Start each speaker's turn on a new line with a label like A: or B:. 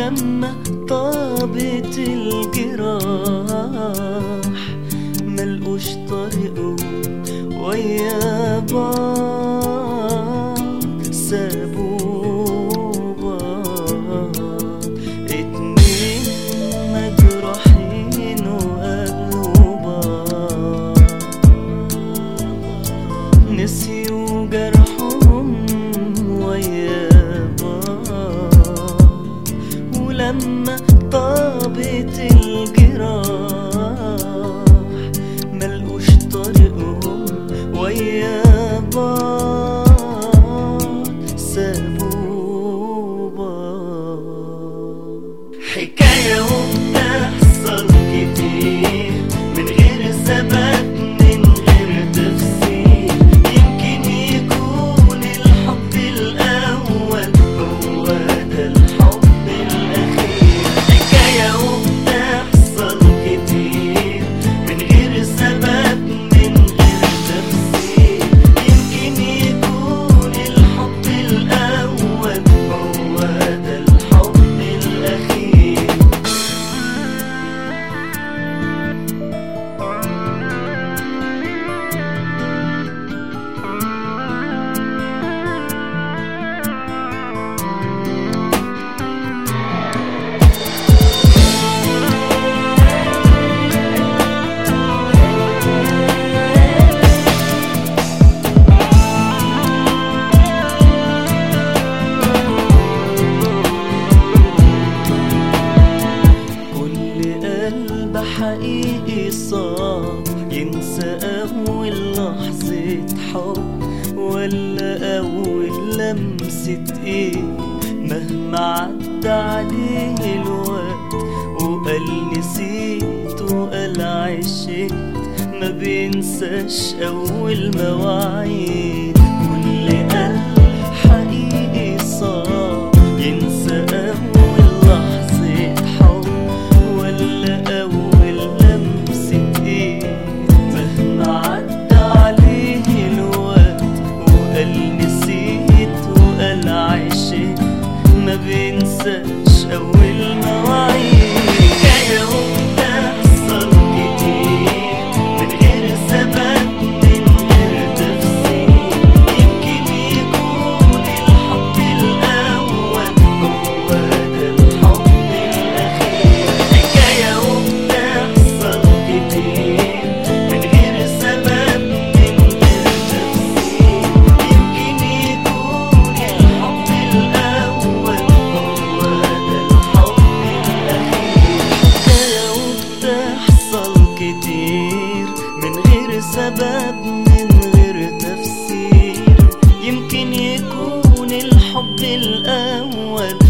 A: ولما طابت الجراح ملقوش طريقه ويا بعض سابوا بعض اتنين مجروحين وقابلوا بعض نسيوا جرحهم ويا بعض ولما طابت الجراح ملقوش طريقهم ويا بعض سابوا بعض حكاية وبتحصل كتير من غير سبب من غير تفسير يمكن يكون الحب الأول هو ده الحب الأخير حكاية وبتحصل كتير من غير سبب من غير تفسير يمكن يكون الحب الأول هو ده الحب الأخير كل قلب حقيقي صعب ينسى أول لحظة حب ولا أول لمسة إيه مهما عدى عليه الوقت وقال نسيت وقال عشت ما بينساش أول مواعيد كل قلب حقيقي صعب ينسى أول لحظة حب ولا أول لمسة إيه مهما عدى عليه الوقت وقال نسيت وقال عشت ما بينساش أول مواعيد حكاية وبتحصل كتير من غير سبب من غير تفسير يمكن يكون الحب الأول هو ده الحب الأخير حكاية وبتحصل كتير من غير سبب من غير تفسير يمكن يكون الحب الأول هو ده الحب الأخير حكاية وبتحصل كتير من غير سبب من غير تفسير يمكن يكون الحب الأول